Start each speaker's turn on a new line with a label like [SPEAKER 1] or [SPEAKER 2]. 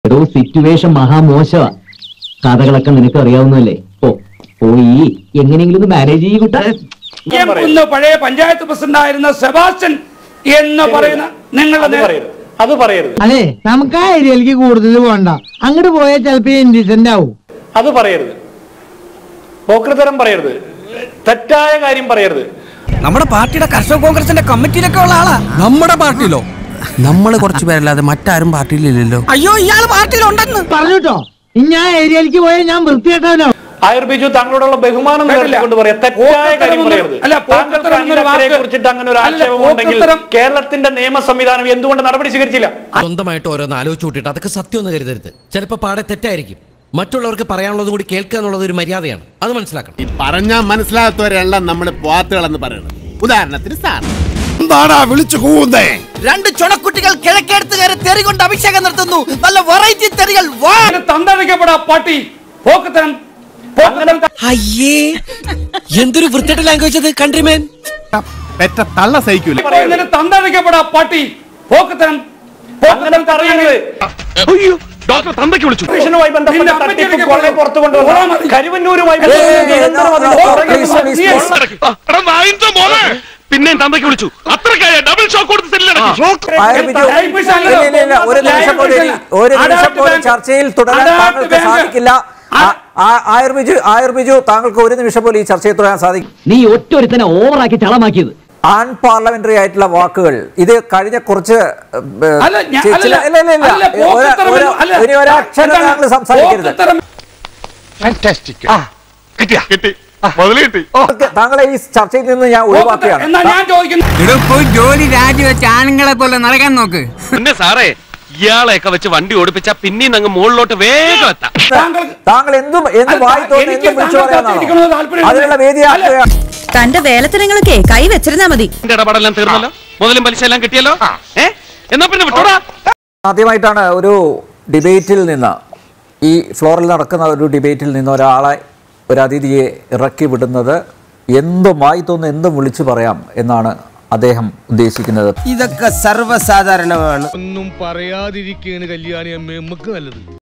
[SPEAKER 1] എടോ സിറ്റുവേഷൻ മഹാമോശമാ കഥകളൊക്കെ നിനക്ക് അറിയാവുന്നല്ലേ ഓ പോയി എങ്ങനെയെങ്കിലും ഒന്ന് മാനേജ് ചെയ്യൂട്ടാ
[SPEAKER 2] എം കുന്ന് പഴയ പഞ്ചായത്ത് പ്രസിഡന്റ് ആയിരുന്ന സെബാസ്റ്റ്യൻ എന്ന് പറയുന്ന നിങ്ങളുടെ
[SPEAKER 3] അത്
[SPEAKER 2] നേ-
[SPEAKER 3] പറയരുത് അത് പറയരുത്
[SPEAKER 4] അതെ നമുക്ക് ആ ഏരിയയിലേക്ക് കൂടുതൽ പോകണ്ട അങ്ങോട്ട് പോയാൽ ചിലപ്പോ ഇൻഡിസെന്റ് ആവും
[SPEAKER 3] അത് പറയരുത് പോക്കൃതരം പറയരുത് തെറ്റായ കാര്യം പറയരുത്
[SPEAKER 5] നമ്മുടെ പാർട്ടിയുടെ കർഷക കോൺഗ്രസിന്റെ കമ്മിറ്റിയിലൊക്കെ ഉള്ള ആളാ
[SPEAKER 6] നമ്മുടെ പാർട്ടിയിലോ നമ്മൾ കുറച്ച് പേരല്ലാതെ മറ്റാരും പാർട്ടിയിലില്ലല്ലോ
[SPEAKER 5] അയ്യോ ഇയാള് പാർട്ടിയിലുണ്ടെന്ന്
[SPEAKER 4] പറഞ്ഞുട്ടോ ഇനി ആ ഏരിയയിലേക്ക് പോയാൽ ഞാൻ വൃത്തികെട്ടവനോ
[SPEAKER 3] ആയുർ ബിജു താങ്കളോടുള്ള ബഹുമാനം
[SPEAKER 2] കേട്ടില്ല.
[SPEAKER 3] കൊണ്ട് പറയാം തെറ്റായ കാര്യം
[SPEAKER 2] പോക്കൃത്തരം
[SPEAKER 3] പറയരുത്
[SPEAKER 2] അല്ല,
[SPEAKER 3] താങ്കൾക്ക്
[SPEAKER 2] പോക്കൃത്തരം എന്നൊരു
[SPEAKER 3] അനിലക്കരയെ
[SPEAKER 2] വാക്ക്
[SPEAKER 3] കുറിച്ചിട്ട് അങ്ങനെ ഒരു
[SPEAKER 2] അല്ല,
[SPEAKER 3] ആക്ഷേപം ഉണ്ടെങ്കിൽ
[SPEAKER 2] പോക്കൃത്തരം-
[SPEAKER 3] കേരളത്തിന്റെ നിയമ സംവിധാനം എന്തുകൊണ്ട് നടപടി സ്വീകരിച്ചില്ല
[SPEAKER 6] സ്വന്തമായിട്ട് ഓരോന്ന് ആലോചിച്ച് കൂട്ടിയിട്ട് അതൊക്കെ സത്യമൊന്നും കരുതരുത് ചിലപ്പോൾ പാടെ തെറ്റായിരിക്കും മറ്റുള്ളവർക്ക് പറയാനുള്ളതും കൂടി കേൾക്കുക എന്നുള്ളത് ഒരു മര്യാദയാണ് അത് മനസ്സിലാക്കണം
[SPEAKER 7] പറഞ്ഞാ മനസ്സിലാകാത്തവരെല്ലാം നമ്മൾ പോത്തുകളെന്ന് പറയുന്നത് ഉദാഹരണത്തിന് സാർ
[SPEAKER 5] രണ്ട് ചുണക്കുട്ടികൾ കിഴക്കെടുത്ത് കയറി തെറി കൊണ്ട് അഭിഷേകം നടത്തുന്നു നല്ല വെറൈറ്റി തെറികൾ വാ
[SPEAKER 2] ഇതിന് തന്തടിക്കപ്പെടാ പട്ടി പോക്കത്തരം പോക്കത്തരം
[SPEAKER 6] അയ്യേ എന്തൊരു വൃത്തിയുടെ ലാംഗ്വേജ് അത് കൺട്രിമേൻ
[SPEAKER 7] പെറ്റ തള്ള സഹിക്കൂല
[SPEAKER 2] ഇതിന് തന്തടിക്കപ്പെടാ പട്ടി പോക്കത്തരം
[SPEAKER 3] അങ്ങനെ പറയുന്നത് കമ്മീഷനുമായി ബന്ധപ്പെട്ട
[SPEAKER 2] നിന്റെ
[SPEAKER 3] തട്ടിപ്പ്
[SPEAKER 2] അമ്മച്ചിയൊക്കെ
[SPEAKER 3] കൊള്ളെ പുറത്തു കൊണ്ടുവന്ന
[SPEAKER 2] ഓളാ മതി.
[SPEAKER 3] കരുവന്നൂരുമായി ബന്ധപ്പെട്ട നിരന്തരം അതിന് പുറകെ
[SPEAKER 8] പിന്നെ തന്തയ്ക്ക് വിളിച്ചു അത്രക്കായ ഡബിൾ ഷോക്ക് കൊടുത്ത് സെല്ലിലടക്കി
[SPEAKER 9] ഇല്ല, ഇല്ല, ഇല്ല. ഒരു നിമിഷം പോലും ഒരു നിമിഷം പോലും ചർച്ചയിൽ തുടരാൻ താങ്കൾക്ക് സാധിക്കില്ല ആ- ആ- ആയുർബിജു ആയുർബിജു താങ്കൾക്ക് ഒരു നിമിഷം പോലും ഈ ചർച്ചയിൽ തുടരാൻ സാധിക്കും
[SPEAKER 1] നീ ഒറ്റ ഒരുത്തനെ ഓവറാക്കി ചളമാക്കിയത്
[SPEAKER 9] ആൺ പാർലമെന്ററി ആയിട്ടുള്ള വാക്കുകൾ ഇത് കഴിഞ്ഞ കുറച്ച് ഏ,
[SPEAKER 2] അല്ല ഞാൻ
[SPEAKER 9] ചി-
[SPEAKER 2] അല്ല
[SPEAKER 9] ചില- ഇല്ല, ഇല്ല, ഇല്ല.
[SPEAKER 2] അല്ല
[SPEAKER 9] ഒരു-
[SPEAKER 2] പോക്കത്തരം
[SPEAKER 9] ഒരു-
[SPEAKER 2] അല്ല
[SPEAKER 9] ഇനി ഒരക്ഷരം
[SPEAKER 2] എന്താണ്?
[SPEAKER 9] താങ്കൾ സംസാരിക്കരുത്
[SPEAKER 2] പോക്കത്തരം
[SPEAKER 8] കിട്ടിയാ കിട്ടി മുതല് കിട്ടി
[SPEAKER 9] താങ്കൾ- താങ്കളെ ഈ ചർച്ചയിൽ നിന്ന് ഞാൻ ഒഴിവാക്കുകയാണ്
[SPEAKER 2] എന്നാ ഞാൻ ചോദിക്കുന്നു
[SPEAKER 5] പോയി ജോലി രാജിവെച്ച് ആണുങ്ങളെ പോലെ നടക്കാൻ നോക്ക്
[SPEAKER 8] പിന്നെ സാറേ ഇയാളെയൊക്കെ വെച്ച് വണ്ടി ഓടിപ്പിച്ച പിന്നെയും അങ്ങ് മുകളിലോട്ട് വേഗം എത്താം
[SPEAKER 2] താങ്കൾ
[SPEAKER 9] താങ്കൾ എന്തും എന്ത്
[SPEAKER 2] അല്ല,
[SPEAKER 9] വായി തോന്നുന്നു
[SPEAKER 2] എനിക്ക്
[SPEAKER 9] എന്തും വിളിച്ചു
[SPEAKER 2] താങ്കൾ ചർച്ചയ്ക്കിരിക്കുന്നത്
[SPEAKER 9] പറയാനാണോ
[SPEAKER 2] താല്പര്യമില്ല.
[SPEAKER 9] അതിനുള്ള വേദിയാക്കുകയാണ്
[SPEAKER 10] തന്റെ വേലത്തരങ്ങളൊക്കെ കൈ വെച്ചിരുന്നാ മതി
[SPEAKER 8] എന്റെ ഇടപാടെല്ലാം തീർന്നല്ലോ മുതലും പലിശ എല്ലാം കിട്ടിയല്ലോ ഏ എന്നാ പിന്നെ വിട്ടോടാ
[SPEAKER 9] ആദ്യമായിട്ടാണ് ഒരു ഡിബേറ്റിൽ നിന്ന് ഈ ഫ്ലോറിൽ നടക്കുന്ന ഒരു ഡിബേറ്റിൽ നിന്ന് ഒരാളെ ഒരു അതിഥിയെ ഇറക്കി വിടുന്നത് എന്തുമായി തോന്നുന്നു എന്തും വിളിച്ചു പറയാം എന്നാണ് അദ്ദേഹം ഉദ്ദേശിക്കുന്നത്
[SPEAKER 5] ഇതൊക്കെ സർവ്വസാധാരണമാണ്
[SPEAKER 7] ഒന്നും പറയാതിരിക്കാണ് കല്യാണി അമ്മ നമുക്ക് നല്ലത്